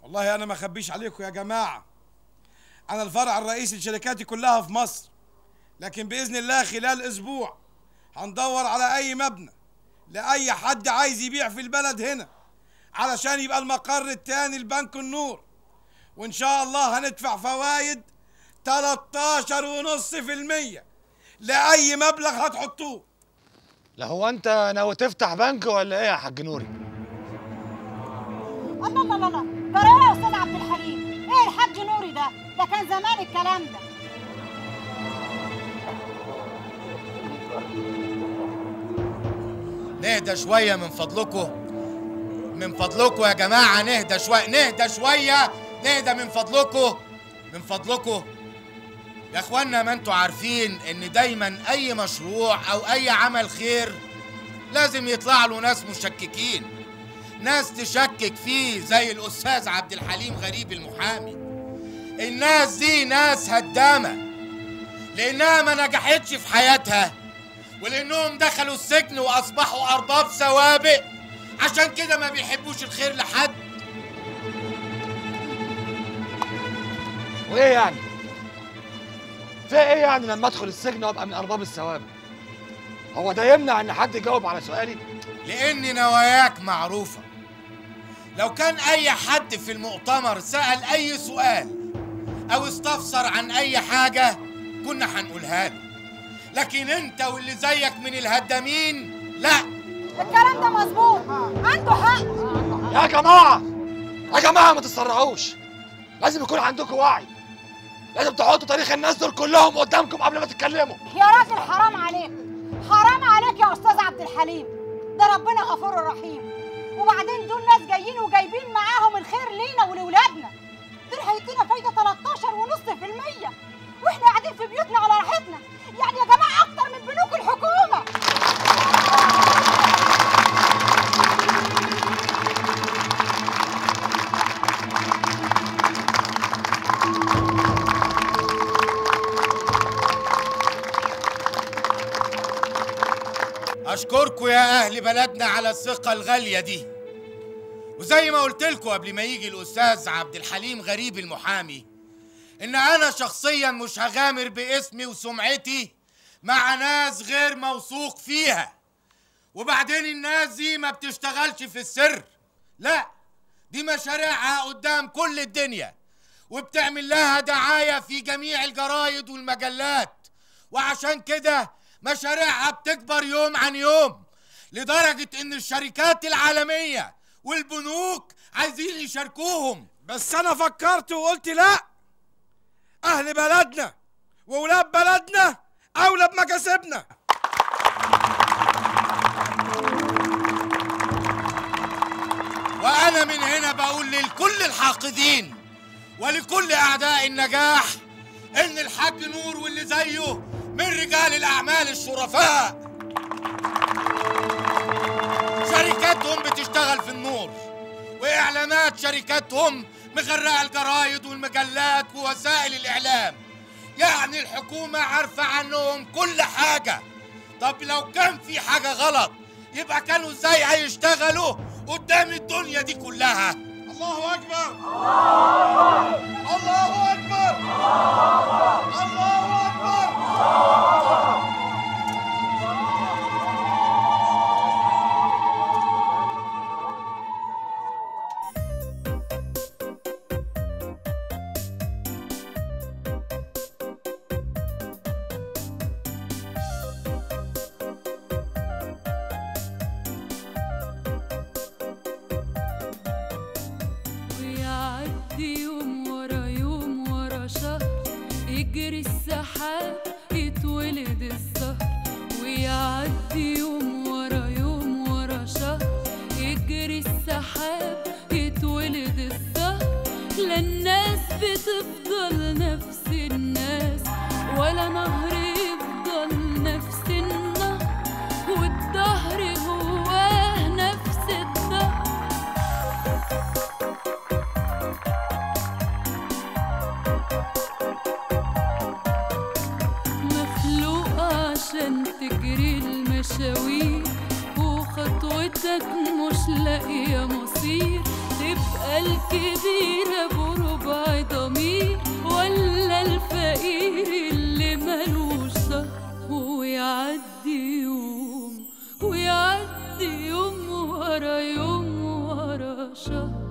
والله انا ما اخبيش عليكم يا جماعه انا الفرع الرئيسي لشركاتي كلها في مصر لكن باذن الله خلال اسبوع هندور على اي مبنى لاي حد عايز يبيع في البلد هنا علشان يبقى المقر التاني لبنك النور وان شاء الله هندفع فوايد 13 ونص في المية لأي مبلغ هتحطوه لا هو انت ناوي تفتح بنك ولا ايه يا حاج نوري الله الله الله الله جرى ايه يا استاذ عبد الحليم ايه الحاج نوري ده ده كان زمان الكلام ده نهدى شوية من فضلكم من فضلكم يا جماعة نهدى شوية نهدى شوية نهدى من فضلكم من فضلكم يا اخوانا ما انتوا عارفين ان دايما اي مشروع او اي عمل خير لازم يطلع له ناس مشككين ناس تشكك فيه زي الاستاذ عبد الحليم غريب المحامي الناس دي ناس هدامة لانها ما نجحتش في حياتها ولانهم دخلوا السجن واصبحوا ارباب سوابق عشان كده ما بيحبوش الخير لحد وايه يعني في ايه يعني لما ادخل السجن وابقى من ارباب الثواب هو ده يمنع ان حد يجاوب على سؤالي لان نواياك معروفه لو كان اي حد في المؤتمر سال اي سؤال او استفسر عن اي حاجه كنا هنقولها له لكن انت واللي زيك من الهدامين لا الكلام ده مظبوط عنده حق يا جماعه يا جماعه ما تتسرعوش لازم يكون عندكم وعي لازم تحطوا تاريخ الناس دول كلهم قدامكم قبل ما تتكلموا يا راجل حرام عليك حرام عليك يا استاذ عبد الحليم ده ربنا غفور رحيم وبعدين دول ناس جايين وجايبين معاهم الخير لينا ولولادنا دول هيدينا فايده 13 ونص في المية واحنا قاعدين في بيوتنا على راحتنا يعني يا جماعه اكتر من بنوك الحكومه اشكركم يا اهل بلدنا على الثقه الغاليه دي وزي ما قلت لكم قبل ما يجي الاستاذ عبد الحليم غريب المحامي ان انا شخصيا مش هغامر باسمي وسمعتي مع ناس غير موثوق فيها وبعدين الناس دي ما بتشتغلش في السر لا دي مشاريعها قدام كل الدنيا وبتعمل لها دعاية في جميع الجرايد والمجلات وعشان كده مشاريعها بتكبر يوم عن يوم لدرجة إن الشركات العالمية والبنوك عايزين يشاركوهم بس أنا فكرت وقلت لا أهل بلدنا وولاد بلدنا أولى بمكاسبنا وأنا من هنا بقول لكل الحاقدين ولكل أعداء النجاح إن الحاج نور واللي زيه من رجال الأعمال الشرفاء شركاتهم بتشتغل في النور وإعلانات شركاتهم مغرقة الجرايد والمجلات ووسائل الإعلام يعني الحكومة عارفة عنهم كل حاجة طب لو كان في حاجة غلط يبقى كانوا ازاي هيشتغلوا قدام الدنيا دي كلها الله أكبر الله أكبر الله أكبر ويعدي يوم ورا يوم ورا شهر يجري السحاب يتولد الزهر ويعدي يوم ورا يوم ورا شهر يجري السحاب يتولد الزهر لا الناس بتفضل نفس الناس ولا نهر يفضل نفس النهر والدهر هواه نفس الدهر مخلوقة عشان تجري المشاوير وخطوتك مش مش لاقية مصير تبقى الكبيرة بربع ضمير ولا الفقير اللي ملوش ظهر ويعدي يوم ويعدي يوم ورا يوم ورا شهر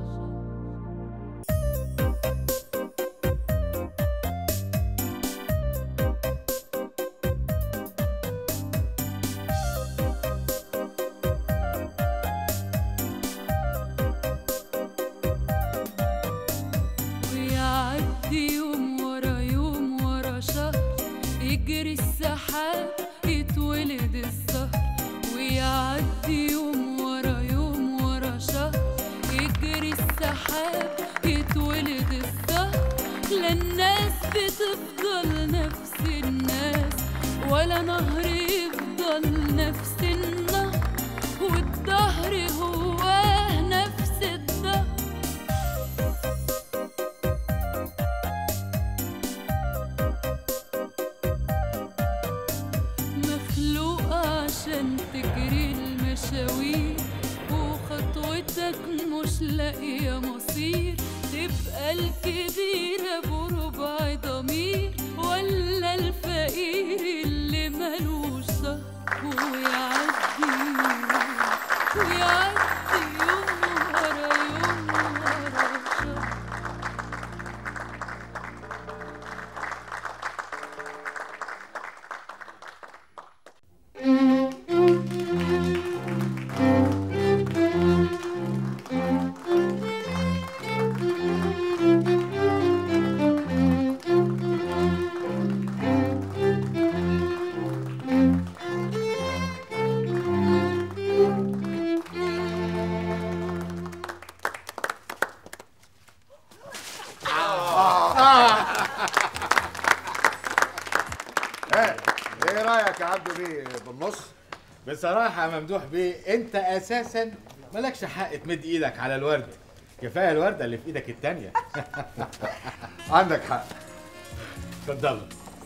ويعدي يوم ورا يوم ورا شهر يجري السحاب يتولد الزهر ويعدي يوم ورا يوم ورا شهر يجري السحاب يتولد الزهر لا الناس بتفضل نفس الناس ولا نهر يفضل نفس النهر والدهر هو نفس الدهر مخلوقة عشان تجري المشاوير وخطوتك مش لاقية مصير تبقى الكبيرة بربع ضمير ولا الفقير اللي ملوش ظهر ويعدي يوم ويعدي يوم ورا يوم ورا شهر ايه ايه رايك يا عبدو بيه بالنص بصراحة يا ممدوح بيه انت اساسا مالكش حق تمد ايدك على الورد كفاية الوردة اللي في ايدك التانية عندك حق اتفضل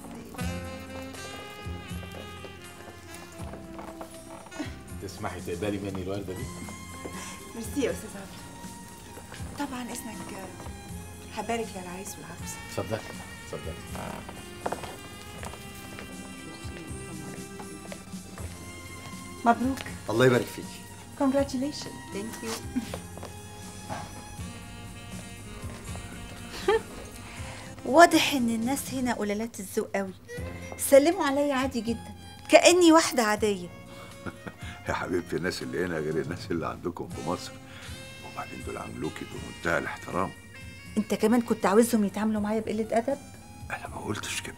تسمحي تقبلي مني الوردة دي ميرسي يا استاذ عبد طبعا اسمك هبارك للعريس والعروسه اتفضلي اتفضلي مبروك الله يبارك فيك congratulations ثانك يو واضح ان الناس هنا قلالات الذوق قوي سلموا عليا عادي جدا كاني واحده عاديه يا حبيبتي الناس اللي هنا غير الناس اللي عندكم في مصر وبعدين دول عاملوكي بمنتهى الاحترام انت كمان كنت عاوزهم يتعاملوا معايا بقله ادب انا ما قلتش كده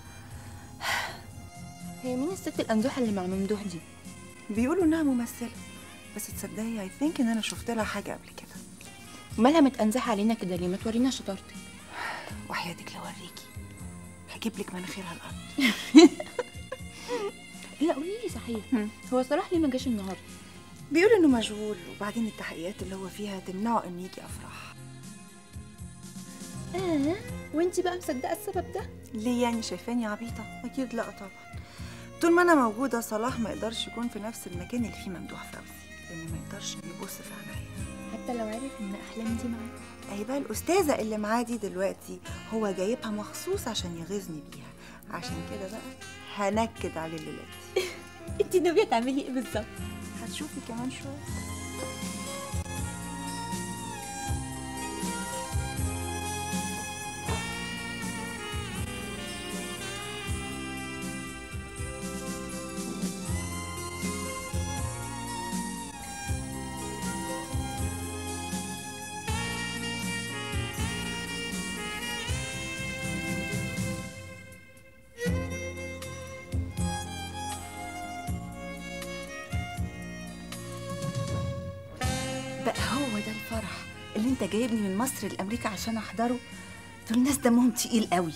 هي مين الست الأنزوحة اللي مع ممدوح دي؟ بيقولوا انها ممثله بس تصدقي اي ثينك ان انا شفت لها حاجه قبل كده مالها متأنزحة علينا كده ليه؟ ما تورينا شطارتك وحياتك لو اوريكي هجيب لك مناخيرها الارض لا قولي لي صحيح هو صلاح ليه ما جاش النهارده؟ بيقول انه مشغول وبعدين التحقيقات اللي هو فيها تمنعه انه يجي افراح اه وانتي بقى مصدقة السبب ده؟ ليه يعني شايفاني عبيطه اكيد لا طبعا طول ما انا موجوده صلاح ما يقدرش يكون في نفس المكان اللي فيه ممدوح فوزي لان ما يقدرش يبص في عينيا حتى لو عرف ان احلام دي معاه اهي بقى الاستاذه اللي معاه دي دلوقتي هو جايبها مخصوص عشان يغيظني بيها عشان كده بقى هنكد عليه الليله دي انتي ناوية تعملي ايه بالظبط؟ هتشوفي كمان شويه بقى هو ده الفرح اللي انت جايبني من مصر لامريكا عشان احضره دول ناس دمهم تقيل قوي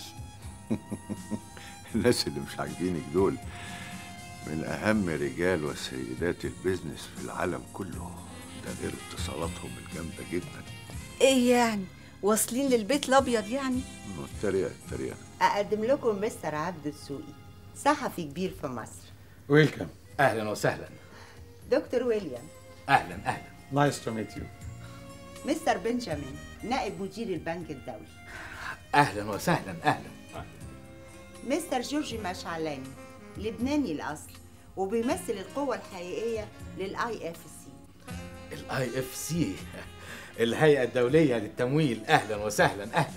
الناس اللي مش عاجبينك دول من اهم رجال وسيدات البيزنس في العالم كله ده غير اتصالاتهم الجامده جدا ايه يعني واصلين للبيت الابيض يعني تريقه تريقه أقدم لكم مستر عبد السوقي صحفي كبير في مصر ويلكم اهلا وسهلا دكتور ويليام اهلا اهلا Nice to meet you. مستر بنجامين نائب مدير البنك الدولي اهلا وسهلا اهلا مستر جورج مشعلاني لبناني الأصل وبيمثل القوة الحقيقية للآي اف سي الاي اف سي الهيئه الدوليه للتمويل اهلا وسهلا اهلا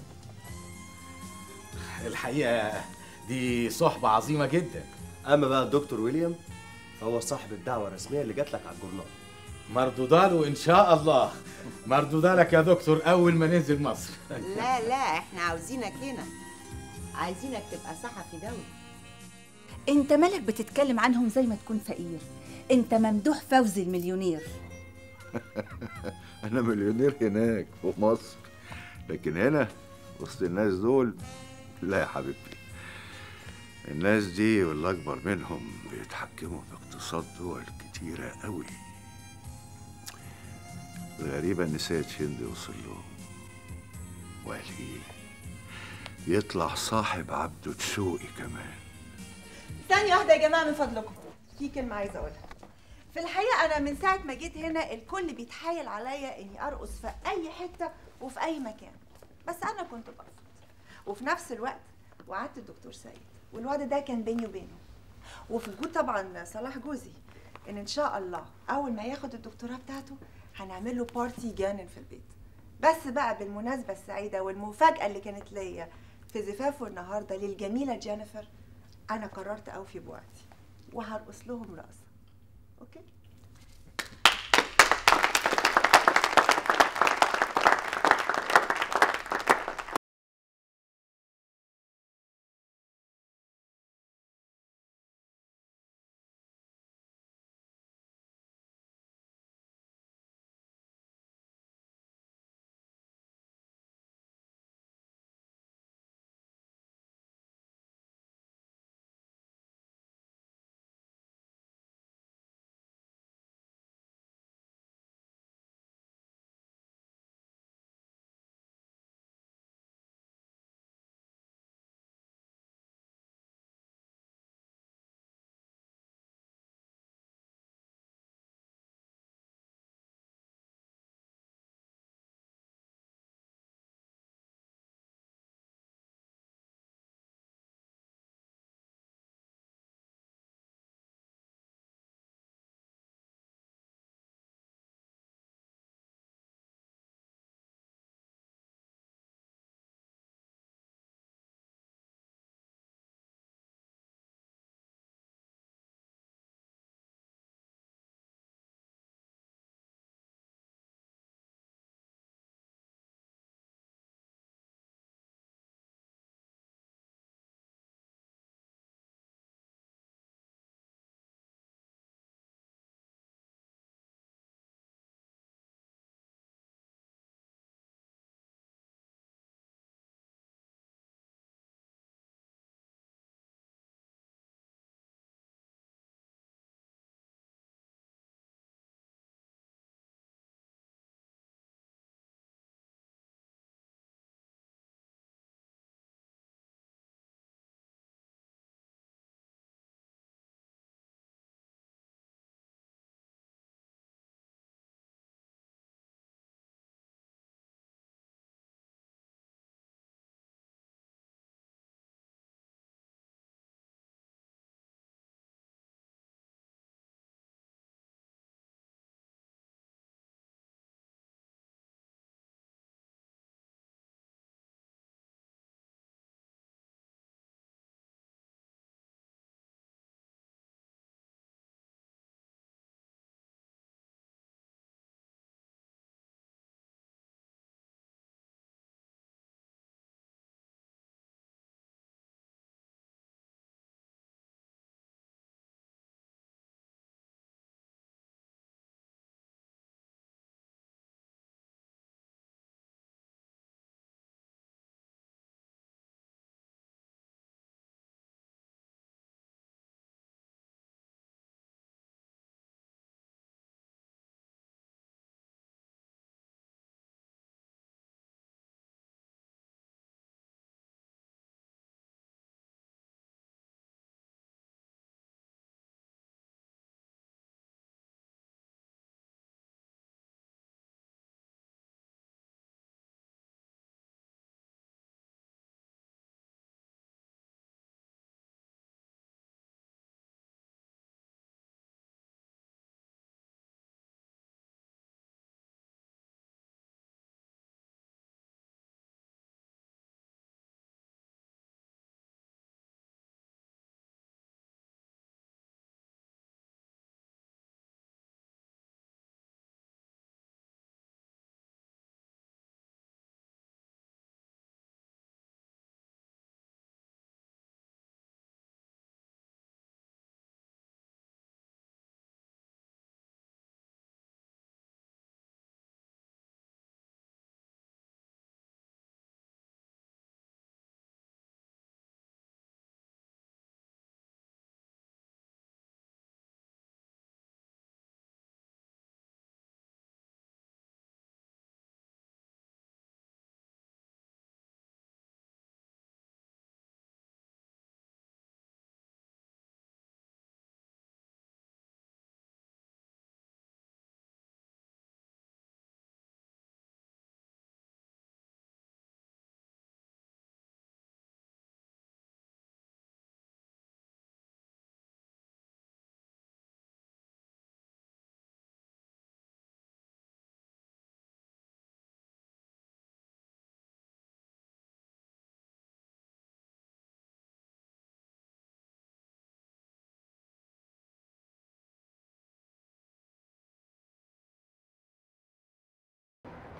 الحقيقه دي صحبه عظيمه جدا اما بقى الدكتور ويليام فهو صاحب الدعوه الرسميه اللي جات لك على الجورنال مردوده له ان شاء الله مردوده لك يا دكتور اول ما ننزل مصر لا لا احنا عاوزينك هنا عايزينك تبقى صحفي دولي انت مالك بتتكلم عنهم زي ما تكون فقير انت ممدوح فوزي المليونير انا مليونير هناك في مصر لكن هنا وسط الناس دول لا يا حبيبتي الناس دي واللي اكبر منهم بيتحكموا في اقتصاد دول كتيرة قوي الغريبة ان سيد شندي وصل لهم وقال ايه يطلع صاحب عبده تسوقي كمان ثانية واحدة يا جماعة من فضلكم في كلمة عايزة أقولها في الحقيقة أنا من ساعة ما جيت هنا الكل بيتحايل عليا إني أرقص في أي حتة وفي أي مكان بس أنا كنت برفض وفي نفس الوقت وعدت الدكتور سيد والوعد ده كان بيني وبينه وفي وجود طبعا صلاح جوزي إن إن شاء الله أول ما ياخد الدكتوراه بتاعته هنعمل له بارتي جانن في البيت بس بقى بالمناسبة السعيدة والمفاجأة اللي كانت ليا في زفافه النهاردة للجميلة جينيفر أنا قررت أوفي بوعدي وهرقص لهم رقصة أوكي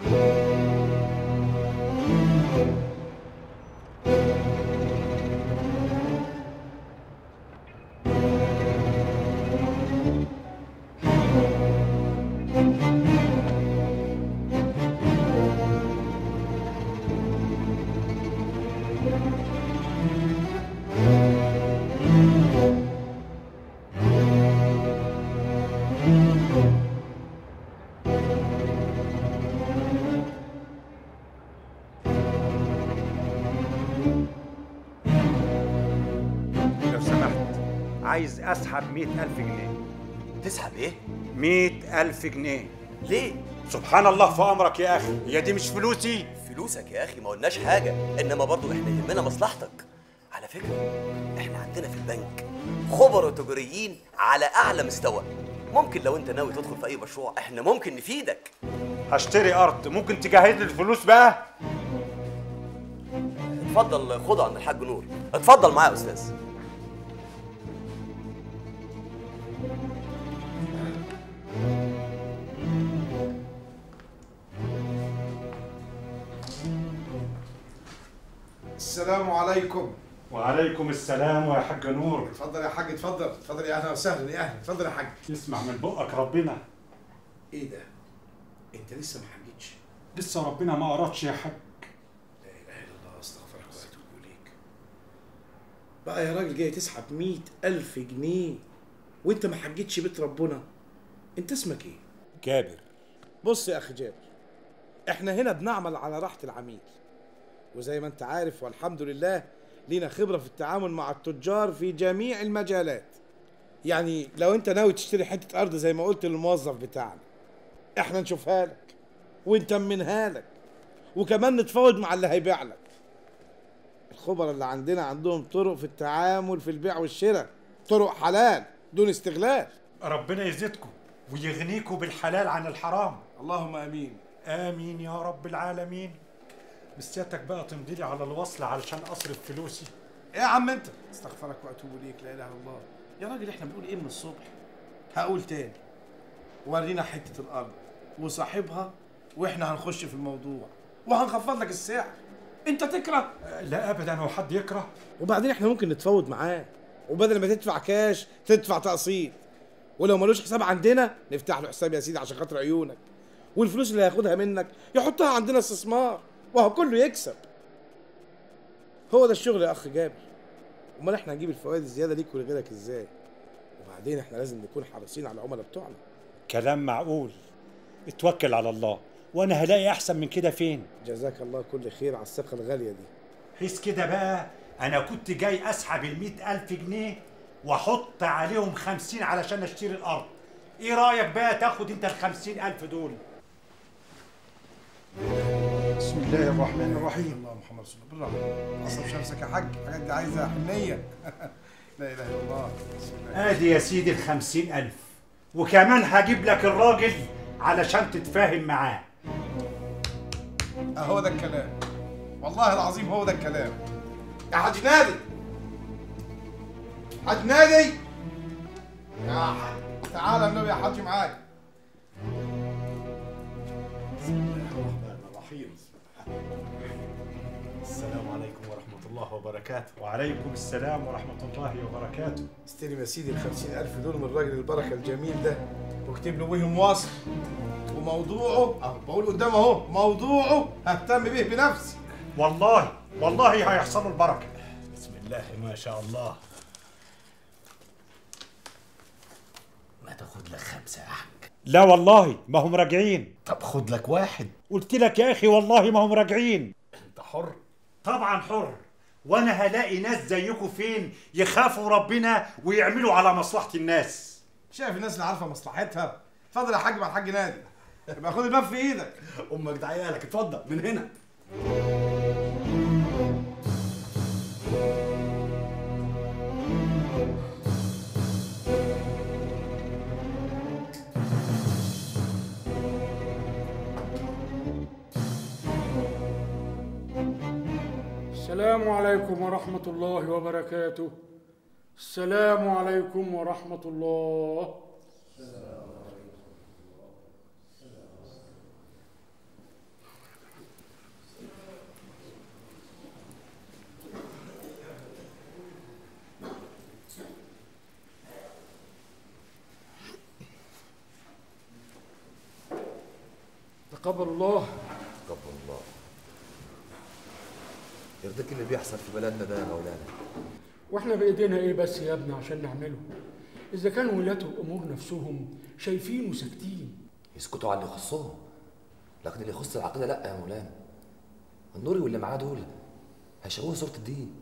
لو سمحت عايز اسحب مئة ألف جنيه تسحب ايه؟ مئة ألف جنيه ليه؟ سبحان الله في أمرك يا أخي هي دي مش فلوسي فلوسك يا اخي ما قلناش حاجه انما برضو احنا يهمنا مصلحتك على فكره احنا عندنا في البنك خبراء تجاريين على اعلى مستوى ممكن لو انت ناوي تدخل في اي مشروع احنا ممكن نفيدك هشتري أرض ممكن تجهز لي الفلوس بقى اتفضل خده عند الحاج نور اتفضل معايا يا استاذ السلام عليكم وعليكم السلام يا حاج نور اتفضل يا حاج اتفضل اتفضل يا اهلا وسهلا يا اهلا اتفضل يا حاج يسمع من بقك ربنا ايه ده انت لسه ما حجتش لسه ربنا ما أردش يا حاج لا اله الا الله استغفرك واتوب اليك بقى يا راجل جاي تسحب مئة ألف جنيه وانت ما حجتش بيت ربنا انت اسمك ايه جابر بص يا اخي جابر احنا هنا بنعمل على راحة العميل وزي ما انت عارف والحمد لله لينا خبرة في التعامل مع التجار في جميع المجالات يعني لو انت ناوي تشتري حتة ارض زي ما قلت للموظف بتاعنا احنا نشوفها لك ونتمنها لك وكمان نتفاوض مع اللي هيبيع لك الخبراء اللي عندنا عندهم طرق في التعامل في البيع والشراء طرق حلال دون استغلال ربنا يزيدكم ويغنيكم بالحلال عن الحرام اللهم امين آمين يا رب العالمين بس سيادتك بقى تمضي لي على الوصل علشان أصرف فلوسي ايه يا عم انت استغفرك واتوب اليك لا اله الا الله يا راجل احنا بنقول ايه من الصبح هقول تاني ورينا حته الارض وصاحبها واحنا هنخش في الموضوع وهنخفض لك السعر انت تكره لا أبدا هو حد يكره وبعدين احنا ممكن نتفاوض معاه وبدل ما تدفع كاش تدفع تقسيط ولو ملوش حساب عندنا نفتح له حساب يا سيدي عشان خاطر عيونك والفلوس اللي هياخدها منك يحطها عندنا استثمار وهو كله يكسب هو ده الشغل يا اخ جابر امال احنا هنجيب الفوائد الزياده ليك ولغيرك ازاي وبعدين احنا لازم نكون حريصين على العملاء بتوعنا كلام معقول اتوكل على الله وأنا هلاقي أحسن من كده فين جزاك الله كل خير على الثقه الغاليه دي حيث كده بقى أنا كنت جاي أسحب المئة ألف جنيه وأحط عليهم خمسين علشان أشتري الأرض إيه رأيك بقى تاخد أنت الخمسين ألف دول بسم الله الرحمن الرحيم اللهم محمد رسول الله بالراحه عصب نفسك يا حاج الحاجات دي عايزه حنيه لا اله الا الله بسم الله ادي يا سيدي الخمسين ألف وكمان هجيب لك الراجل علشان تتفاهم معاه اهو ده الكلام والله العظيم هو ده الكلام يا حاج نادي حاج نادي يا حاج تعالى النبي يا حاج معاك بسم الله الرحمن الرحيم السلام عليكم ورحمة الله وبركاته وعليكم السلام ورحمة الله وبركاته استلم يا سيدي ال 50000 دول من الراجل البركه الجميل ده واكتب له بيهم وصف وموضوعه اهو بقول قدامه اهو موضوعه ههتم به بنفسي والله والله هيحصل البركة بسم الله ما شاء الله ما تاخد لك خمسة يا حاج لا والله ما هم راجعين طب خد لك واحد قلت لك يا أخي والله ما هم راجعين انت حر طبعا حر وانا هلاقي ناس زيكم فين يخافوا ربنا ويعملوا على مصلحة الناس شايف الناس اللي عارفه مصلحتها اتفضل يا حاج مع الحاج نادي يبقى خد الملف في ايدك امك دعيها لك اتفضل من هنا السلام عليكم ورحمة الله وبركاته السلام عليكم ورحمة الله تقبل الله تقبل الله يرضيك اللي بيحصل في بلدنا ده يا مولانا واحنا بايدينا ايه بس يا ابني عشان نعمله اذا كان ولاة الامور نفسهم شايفين وساكتين يسكتوا على اللي يخصهم لكن اللي يخص العقيده لا يا مولانا النوري واللي معاه دول هيشوهوا صوره الدين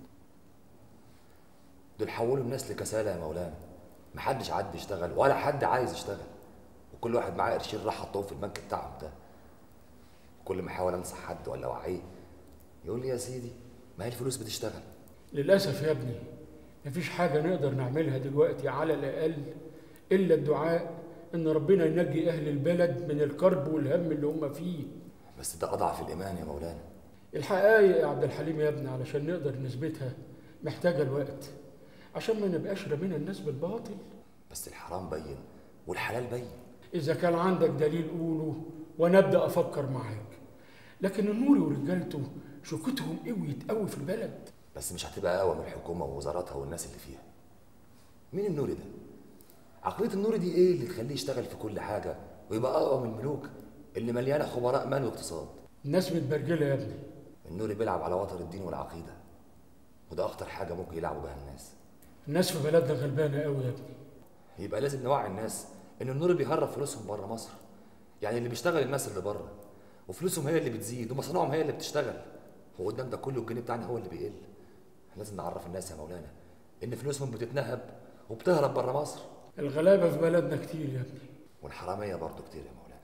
دول حولوا الناس لكسالى يا مولانا محدش عاد يشتغل ولا حد عايز يشتغل وكل واحد معاه قرشين راح حطهم في البنك بتاعهم ده كل ما احاول انصح حد ولا اوعيه يقول لي يا سيدي ما هي الفلوس بتشتغل للاسف يا ابني مفيش حاجه نقدر نعملها دلوقتي على الاقل الا الدعاء ان ربنا ينجي اهل البلد من الكرب والهم اللي هم فيه بس ده اضعف الايمان يا مولانا الحقائق يا عبد الحليم يا ابني علشان نقدر نثبتها محتاجه الوقت عشان ما نبقاش رامين الناس بالباطل بس الحرام بين والحلال بين اذا كان عندك دليل قوله وانا ابدا افكر معاك لكن النوري ورجالته شوكتهم قويت قوي في البلد بس مش هتبقى اقوى من الحكومه ووزاراتها والناس اللي فيها مين النوري ده عقليه النوري دي ايه اللي تخليه يشتغل في كل حاجه ويبقى اقوى من الملوك اللي مليانه خبراء مال واقتصاد الناس متبرجله يا ابني النوري بيلعب على وتر الدين والعقيده وده اخطر حاجه ممكن يلعبوا بها الناس الناس في بلدنا غلبانه قوي يا ابني يبقى لازم نوعي الناس ان النوري بيهرب فلوسهم بره مصر يعني اللي بيشتغل الناس اللي بره وفلوسهم هي اللي بتزيد ومصانعهم هي اللي بتشتغل وقدام ده كله الجنيه بتاعنا هو اللي بيقل لازم نعرف الناس يا مولانا ان فلوسهم بتتنهب وبتهرب بره مصر الغلابه في بلدنا كتير يا ابني والحراميه برضه كتير يا مولانا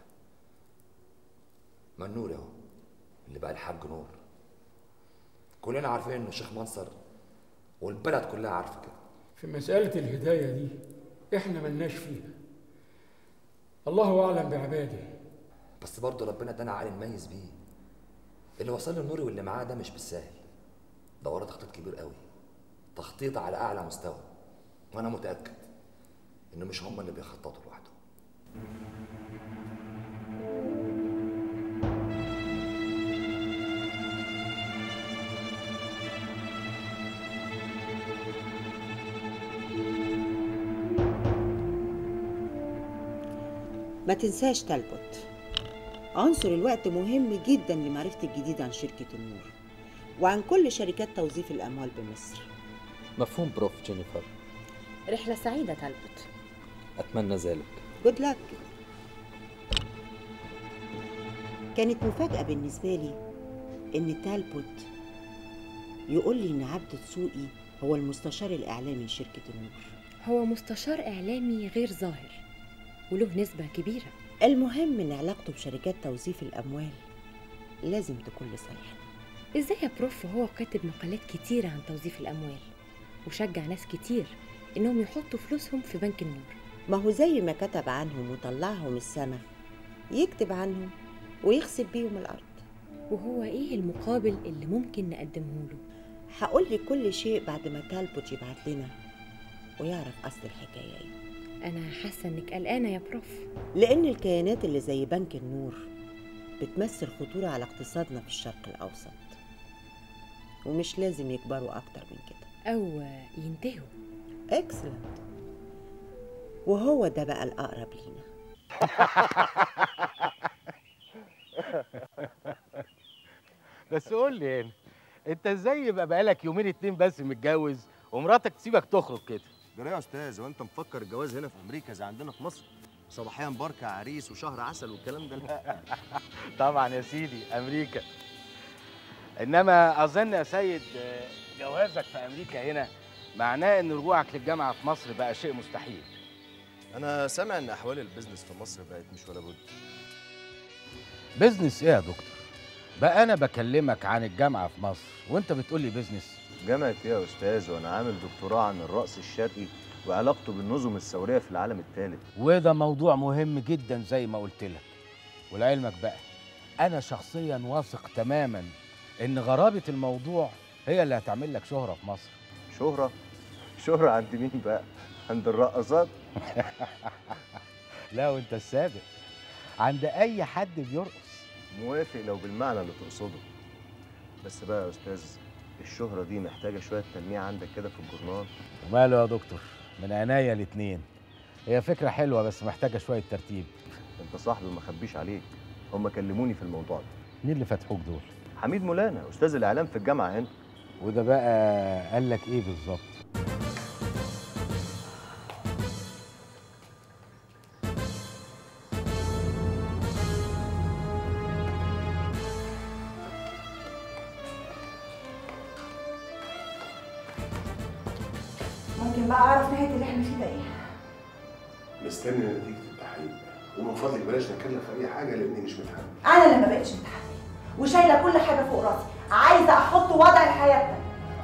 ما النور اهو اللي بقى الحاج نور كلنا عارفين انه الشيخ منصر والبلد كلها عارفه كده في مساله الهدايه دي احنا ملناش فيها الله اعلم بعباده بس برضه ربنا ادانا عقل نميز بيه اللي وصل له النوري واللي معاه ده مش بالسهل ده وراه تخطيط كبير قوي تخطيط على اعلى مستوى وانا متاكد ان مش هم اللي بيخططوا لوحدهم ما تنساش تلبط عنصر الوقت مهم جدا لمعرفة الجديد عن شركة النور وعن كل شركات توظيف الأموال بمصر مفهوم بروف جينيفر رحلة سعيدة تلبط أتمنى ذلك جود لك كانت مفاجأة بالنسبة لي إن تالبوت يقول لي إن عبد دسوقي هو المستشار الإعلامي لشركة النور هو مستشار إعلامي غير ظاهر وله نسبة كبيرة المهم إن علاقته بشركات توظيف الأموال لازم تكون لصالحنا إزاي يا بروف هو كاتب مقالات كتيرة عن توظيف الأموال وشجع ناس كتير إنهم يحطوا فلوسهم في بنك النور ما هو زي ما كتب عنهم وطلعهم السما يكتب عنهم ويخسف بيهم الأرض وهو إيه المقابل اللي ممكن نقدمه له هقول لك كل شيء بعد ما تالبوت يبعت لنا ويعرف أصل الحكاية إيه أنا حاسة إنك قلقانة يا بروف لأن الكيانات اللي زي بنك النور بتمثل خطورة على اقتصادنا في الشرق الأوسط ومش لازم يكبروا أكتر من كده أو ينتهوا اكسلنت وهو ده بقى الأقرب لينا بس قول لي هنا انت ازاي يبقى بقالك يومين اتنين بس متجوز ومراتك تسيبك تخرج كده جرى يا استاذ هو انت مفكر الجواز هنا في امريكا زي عندنا في مصر صباحيا مباركه عريس وشهر عسل والكلام ده لا طبعا يا سيدي امريكا انما اظن يا سيد آه، جوازك في امريكا هنا معناه ان رجوعك للجامعه في مصر بقى شيء مستحيل انا سامع ان احوال البيزنس في مصر بقت مش ولا بد بيزنس ايه يا دكتور بقى انا بكلمك عن الجامعه في مصر وانت بتقول لي بيزنس جامعة ايه يا استاذ وانا عامل دكتوراه عن الرأس الشرقي وعلاقته بالنظم الثورية في العالم الثالث وده موضوع مهم جدا زي ما قلت لك ولعلمك بقى انا شخصيا واثق تماما ان غرابه الموضوع هي اللي هتعمل لك شهره في مصر شهرة شهرة عند مين بقى عند الرقصات لا وانت السابق عند اي حد بيرقص موافق لو بالمعنى اللي تقصده بس بقى يا استاذ الشهرة دي محتاجة شوية تلميع عندك كده في الجورنال وماله يا دكتور من عينيا الاتنين هي فكره حلوه بس محتاجه شويه ترتيب انت صاحبي ما خبيش عليك هم كلموني في الموضوع ده مين اللي فتحوك دول حميد مولانا استاذ الاعلام في الجامعه هنا وده بقى قال لك ايه بالظبط ممكن بقى اعرف نهايه اللي احنا فيه ده ايه مستني نتيجة التحقيق ومن فضلك بلاش نتكلم في أي حاجة لأني مش متحمل انا اللي ما بقتش متحمله وشايله كل حاجه فوق راسي عايزه احط وضع لحياتنا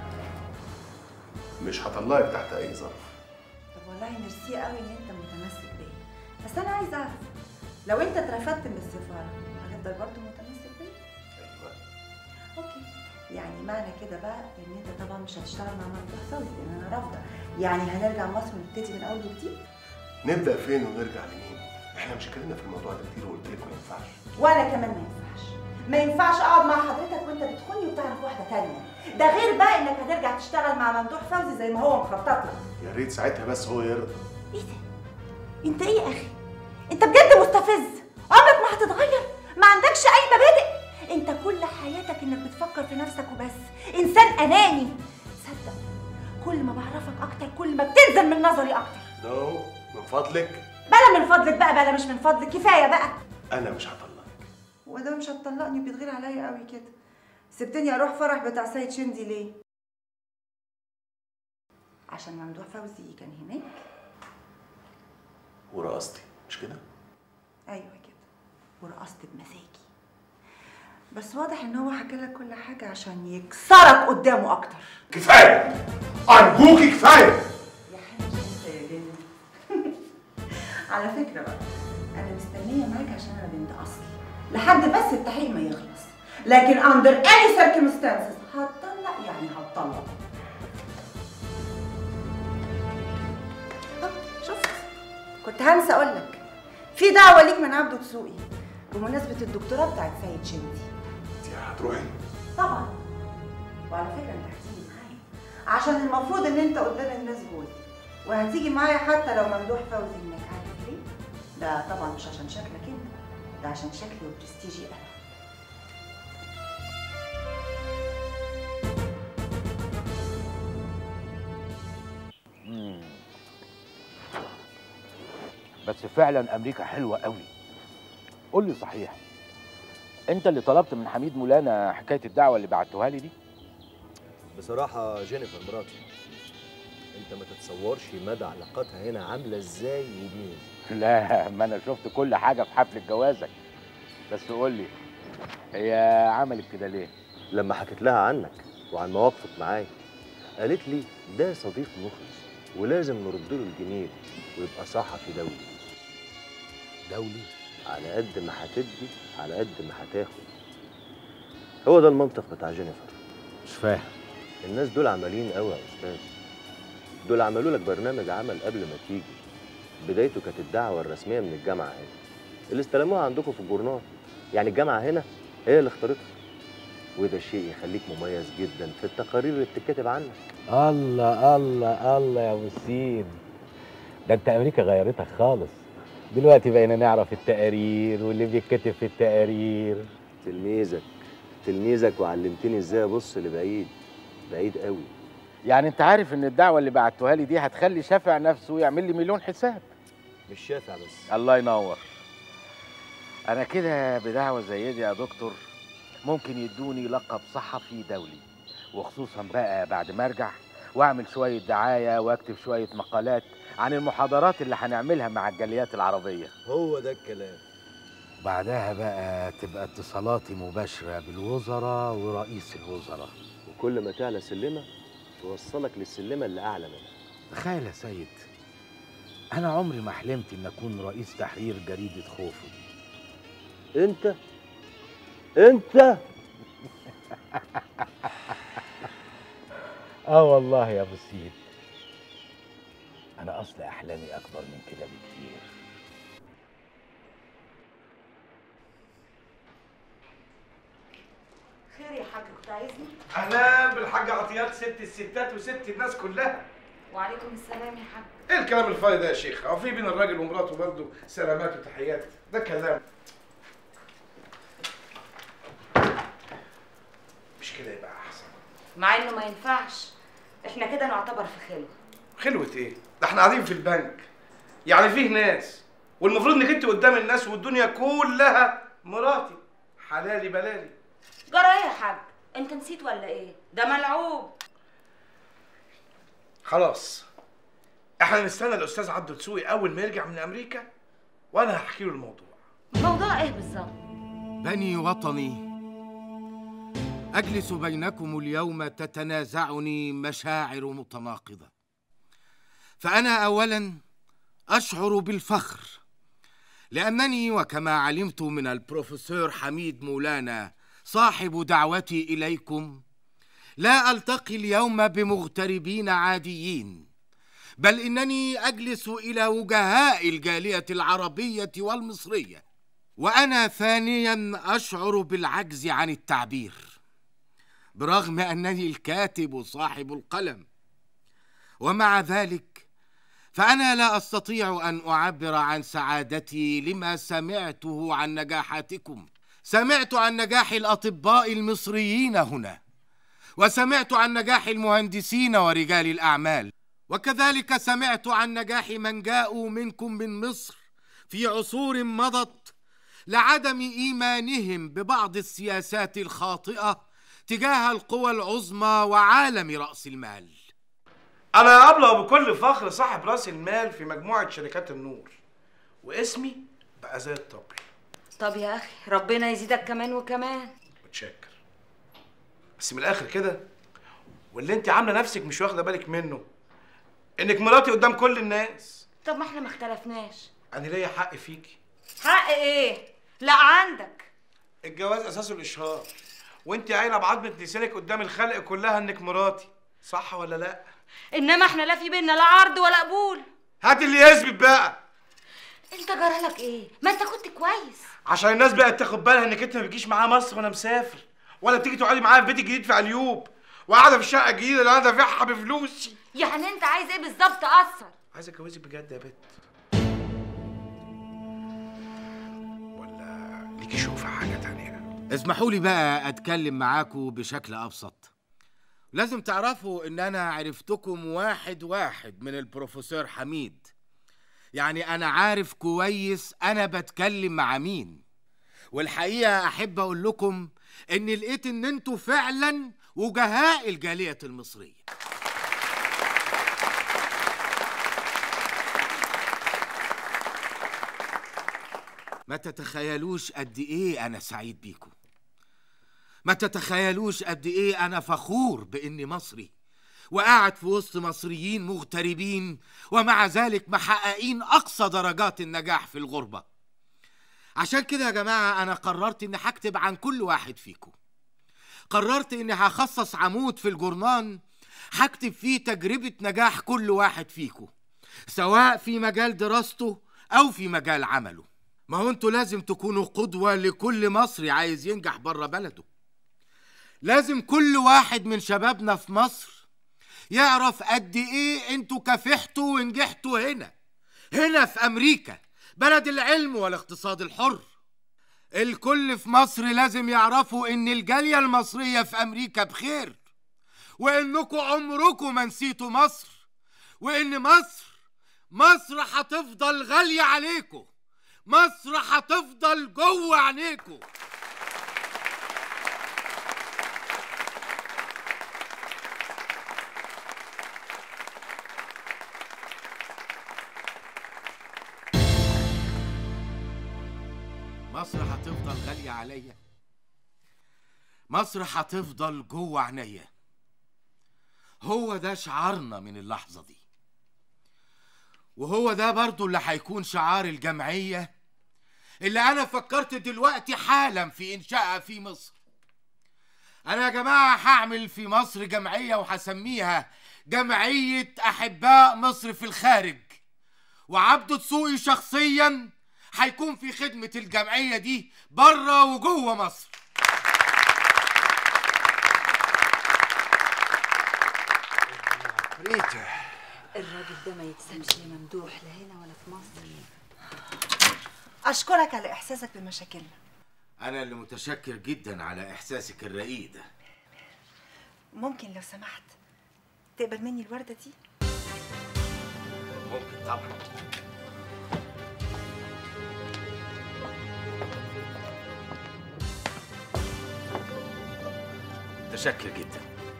مش هطلعك تحت أي ظرف طب والله ميرسي قوي ان انت متمسك بيا بس انا عايزه اعرف لو انت اترفدت من السفاره هتفضل برضه متمسك بيا أيوة اوكي يعني معنى كده بقى ان انت طبعا مش هتشتغل مع ممدوح فوزي لان انا رافضه يعني هنرجع مصر ونبتدي من اول وجديد نبدأ فين ونرجع لمين؟ إحنا مش اتكلمنا في الموضوع ده كتير وقلت لك ما ينفعش وانا كمان ما ينفعش ما ينفعش اقعد مع حضرتك وانت بتخوني وتعرف واحده تانية ده غير بقى انك هترجع تشتغل مع ممدوح فوزي زي ما هو مخطط لك يا ريت ساعتها بس هو يرضى انت ايه يا اخي انت بجد مستفز عمرك ما هتتغير ما عندكش اي مبادئ انت كل حياتك انك بتفكر في نفسك وبس انسان اناني صدق كل ما بعرفك اكتر كل ما بتنزل من نظري اكتر نو من فضلك بلا من فضلك بقى بلا مش من فضلك كفايه بقى أنا مش هطلعك وده مش هتطلقني وبيتغير عليا قوي كده سبتني اروح فرح بتاع سيد شندي ليه عشان ممدوح فوزي كان هناك ورقصتي مش كده؟ ايوه كده ورقصت بمزاجي بس واضح ان هو حكى لك كل حاجه عشان يكسرك قدامه اكتر كفاية أرجوكي كفاية يا جن على فكره بقى انا مستنيه معاك عشان انا بنت اصل لحد بس التحقيق ما يخلص لكن اندر اي circumstances هتطلق يعني هتطلق آه، شفت كنت هنسى اقول لك في دعوه ليك من عبده دسوقي بمناسبه الدكتوراه بتاعت سيد شندي أنت هتروحي طبعا وعلى فكره انت هتيجي معايا عشان المفروض ان انت قدام الناس جوزي وهتيجي معايا حتى لو ممدوح فوزي انك عارف ليه ده طبعا مش عشان شكلك انت ده عشان شكلي وبرستيجي انا بس فعلا امريكا حلوه قوي قول لي صحيح انت اللي طلبت من حميد مولانا حكايه الدعوه اللي بعتوها لي دي بصراحه جينيفر مراتي انت ما تتصورش مدى علاقاتها هنا عامله ازاي وبمين لا ما انا شفت كل حاجه في حفله جوازك بس قول لي هي عملت كده ليه لما حكيت لها عنك وعن مواقفك معايا قالت لي ده صديق مخلص ولازم نرد له الجميل ويبقى صحفي دولي دولي على قد ما هتدي على قد ما هتاخد هو ده المنطق بتاع جينيفر مش فاهم الناس دول عمالين قوي يا استاذ دول عملوا لك برنامج عمل قبل ما تيجي بدايته كانت الدعوه الرسميه من الجامعه هنا اللي استلموها عندكم في الجورنال يعني الجامعه هنا هي اللي اختارتها وده شيء يخليك مميز جدا في التقارير اللي بتتكتب عنك الله الله الله يا ابو السين ده انت امريكا غيرتك خالص دلوقتي بقينا نعرف التقارير واللي بيتكتب في التقارير تلميذك تلميذك وعلمتني ازاي ابص لبعيد بعيد قوي يعني انت عارف ان الدعوه اللي بعتوها لي دي هتخلي شافع نفسه يعمل لي مليون حساب مش شافع بس الله ينور انا كده بدعوه زي دي يا دكتور ممكن يدوني لقب صحفي دولي وخصوصا بقى بعد ما ارجع واعمل شويه دعايه واكتب شويه مقالات عن المحاضرات اللي هنعملها مع الجاليات العربيه هو ده الكلام بعدها بقى تبقى اتصالاتي مباشره بالوزراء ورئيس الوزراء وكل ما تعلى سلمه توصلك للسلمه اللي اعلى منها تخيل يا سيد انا عمري ما حلمت ان اكون رئيس تحرير جريده خوفو دي انت انت اه والله يا ابو السيد انا اصل احلامي اكبر من كده بكتير خير يا حاج كنت عايزني اهلا بالحاجه عطيات ست الستات وست الناس كلها وعليكم السلام يا حاج ايه الكلام الفاضي ده يا شيخ هو في بين الراجل ومراته برضه سلامات وتحيات ده كلام مع انه ما ينفعش احنا كده نعتبر في خلوه خلوة ايه؟ ده احنا قاعدين في البنك يعني فيه ناس والمفروض انك انت قدام الناس والدنيا كلها مراتي حلالي بلالي جرى ايه يا حاج انت نسيت ولا ايه ده ملعوب خلاص احنا نستنى الاستاذ عبد السوقي اول ما يرجع من امريكا وانا هحكي له الموضوع موضوع ايه بالظبط بني وطني اجلس بينكم اليوم تتنازعني مشاعر متناقضه فانا اولا اشعر بالفخر لانني وكما علمت من البروفيسور حميد مولانا صاحب دعوتي اليكم لا التقي اليوم بمغتربين عاديين بل انني اجلس الى وجهاء الجاليه العربيه والمصريه وانا ثانيا اشعر بالعجز عن التعبير برغم انني الكاتب صاحب القلم ومع ذلك فانا لا استطيع ان اعبر عن سعادتي لما سمعته عن نجاحاتكم سمعت عن نجاح الاطباء المصريين هنا وسمعت عن نجاح المهندسين ورجال الاعمال وكذلك سمعت عن نجاح من جاءوا منكم من مصر في عصور مضت لعدم ايمانهم ببعض السياسات الخاطئه تجاه القوى العظمى وعالم راس المال انا ابلغ بكل فخر صاحب راس المال في مجموعه شركات النور واسمي بقى زي الطبل طب يا اخي ربنا يزيدك كمان وكمان متشكر بس من الاخر كده واللي انت عامله نفسك مش واخده بالك منه انك مراتي قدام كل الناس طب ما احنا ما اختلفناش انا ليا حق فيكي حق ايه لا عندك الجواز اساسه الاشهار وانت قايله بعضمه لسانك قدام الخلق كلها انك مراتي صح ولا لا انما احنا لا في بينا لا عرض ولا قبول هات اللي يثبت بقى انت جرالك ايه ما انت كنت كويس عشان الناس بقت تاخد بالها انك انت ما بتجيش معايا مصر وانا مسافر ولا بتيجي تقعدي معايا في بيتي الجديد في عليوب وقاعده في الشقه الجديده اللي انا دافعها بفلوسي يعني انت عايز ايه بالظبط اثر عايز اتجوزك بجد يا بت ولا ليكي شوفه حاجه تانية اسمحوا لي بقى اتكلم معاكم بشكل ابسط لازم تعرفوا ان انا عرفتكم واحد واحد من البروفيسور حميد يعني انا عارف كويس انا بتكلم مع مين والحقيقه احب اقول لكم ان لقيت ان انتوا فعلا وجهاء الجاليه المصريه ما تتخيلوش قد ايه انا سعيد بيكم ما تتخيلوش قد ايه انا فخور باني مصري وقاعد في وسط مصريين مغتربين ومع ذلك محققين اقصى درجات النجاح في الغربه عشان كده يا جماعه انا قررت اني هكتب عن كل واحد فيكم قررت اني هخصص عمود في الجورنان هكتب فيه تجربه نجاح كل واحد فيكم سواء في مجال دراسته او في مجال عمله ما هو انتوا لازم تكونوا قدوه لكل مصري عايز ينجح بره بلده لازم كل واحد من شبابنا في مصر يعرف قد ايه انتوا كافحتوا ونجحتوا هنا هنا في امريكا بلد العلم والاقتصاد الحر الكل في مصر لازم يعرفوا ان الجاليه المصريه في امريكا بخير وانكم عمركم ما نسيتوا مصر وان مصر مصر هتفضل غاليه عليكم مصر هتفضل جوه عينيكم مصر هتفضل غالية عليا مصر هتفضل جوه عينيا هو ده شعارنا من اللحظة دي وهو ده برضو اللي هيكون شعار الجمعية اللي أنا فكرت دلوقتي حالا في إنشائها في مصر أنا يا جماعة هعمل في مصر جمعية وهسميها جمعية أحباء مصر في الخارج وعبد دسوقي شخصيا هيكون في خدمة الجمعية دي بره وجوه مصر ريتا الراجل ده ما يتسابش يا ممدوح لا هنا ولا في مصر اشكرك على احساسك بمشاكلنا أنا اللي متشكر جدا على إحساسك الرقيق ده ممكن لو سمحت تقبل مني الوردة دي ممكن طبعا متشكر جدا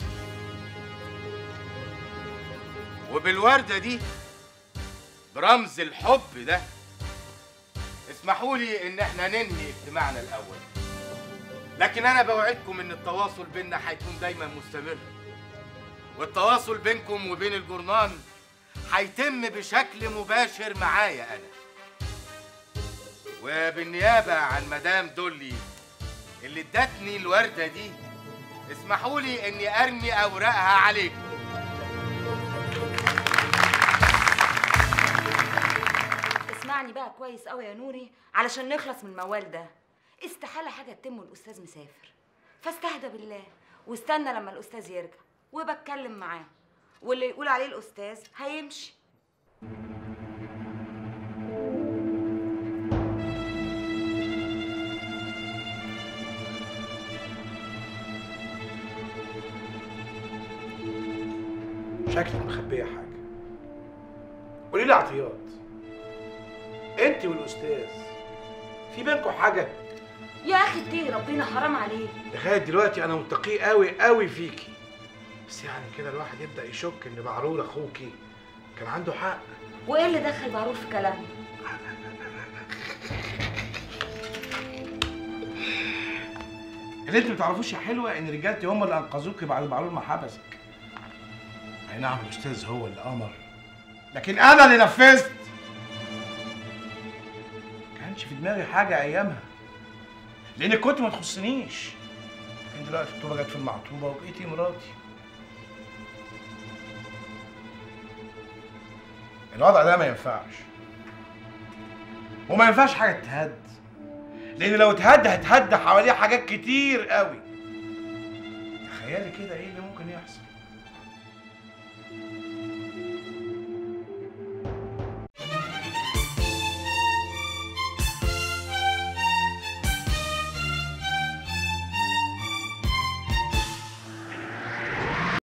وبالوردة دي برمز الحب ده اسمحوا لي ان احنا ننهي اجتماعنا الاول لكن انا بوعدكم ان التواصل بيننا هيكون دايما مستمر والتواصل بينكم وبين الجورنان هيتم بشكل مباشر معايا انا وبالنيابه عن مدام دولي اللي ادتني الورده دي اسمحوا لي اني ارمي اوراقها عليكم اسمعني بقى كويس قوي يا نوري علشان نخلص من الموال ده استحالة حاجة تتم والأستاذ مسافر فاستهدى بالله واستنى لما الأستاذ يرجع وبتكلم معاه واللي يقول عليه الأستاذ هيمشي شكلك مخبيه حاجه قولي لي عطيات انت والاستاذ في بينكم حاجه يا أخي اتقي ربنا حرام عليك لغايه دلوقتي انا متقي قوي قوي فيكي بس يعني كده الواحد يبدا يشك ان بعرور اخوكي كان عنده حق وإيه اللي دخل معروف في كلامي اللي انت ما تعرفوش يا حلوه ان رجالتي هم اللي انقذوكي بعد بعرور ما حبسك اي نعم الاستاذ هو اللي امر لكن انا اللي نفذت كانش في دماغي حاجه ايامها لان كنت ما تخصنيش لكن دلوقتي الطوبه جت في المعطوبه وبقيتي مراتي الوضع ده ما ينفعش وما ينفعش حاجه تتهد لان لو اتهد هتهد حواليه حاجات كتير قوي تخيلي كده ايه اللي ممكن يحصل